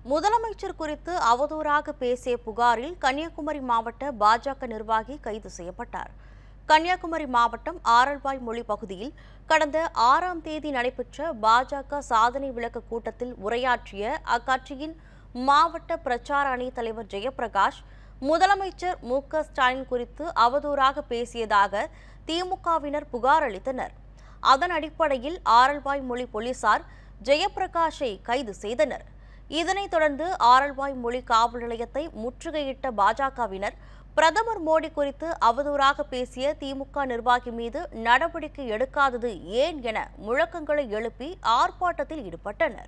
முதலமைச்சர் குறித்து அவதூறாக பேசிய புகாரில் கன்னியாகுமரி மாவட்ட பாஜக நிர்வாகி கைது செய்யப்பட்டார் கன்னியாகுமரி மாவட்டம் ஆரல்வாய் மொழி பகுதியில் கடந்த ஆறாம் தேதி நடைபெற்ற பாஜக சாதனை விளக்க கூட்டத்தில் உரையாற்றிய அக்கட்சியின் மாவட்ட பிரச்சார அணி தலைவர் ஜெயபிரகாஷ் முதலமைச்சர் மு க ஸ்டாலின் குறித்து அவதூறாக பேசியதாக திமுகவினர் புகார் அளித்தனர் அதன் அடிப்படையில் ஆரல்வாய் மொழி போலீசார் ஜெயபிரகாஷை கைது செய்தனர் இதனைத் தொடர்ந்து ஆரல்வாய் மொழி காவல் நிலையத்தை முற்றுகையிட்ட பாஜகவினர் பிரதமர் மோடி குறித்து அவதூறாக பேசிய திமுக நிர்வாகி மீது நடவடிக்கை எடுக்காதது ஏன் என முழக்கங்களை எழுப்பி ஆர்ப்பாட்டத்தில் ஈடுபட்டனர்